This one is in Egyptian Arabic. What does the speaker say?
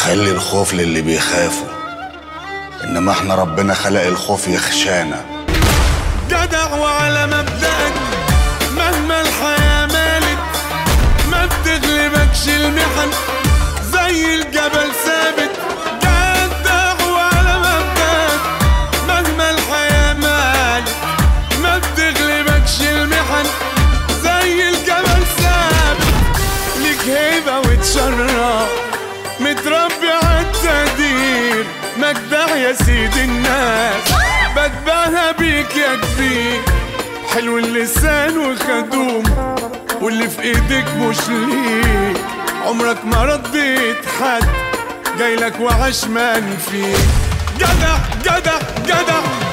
خلي الخوف للي بيخافوا انما احنا ربنا خلق الخوف يخشانا جدع وعلى مبدأك مهما الحياة مالت ما بتغلبكش المحن زي الجبل ثابت جدع وعلى مبدأك مهما الحياة مالت ما بتغلبكش المحن زي الجبل ثابت ليك هيبة وتشرف متربي عالتقدير مجدع يا سيد الناس بتباهى بيك يا كبير حلو اللسان وخدوم واللي في ايدك مش ليك عمرك ما رديت حد جايلك وعشمان فيك جدع جدع جدع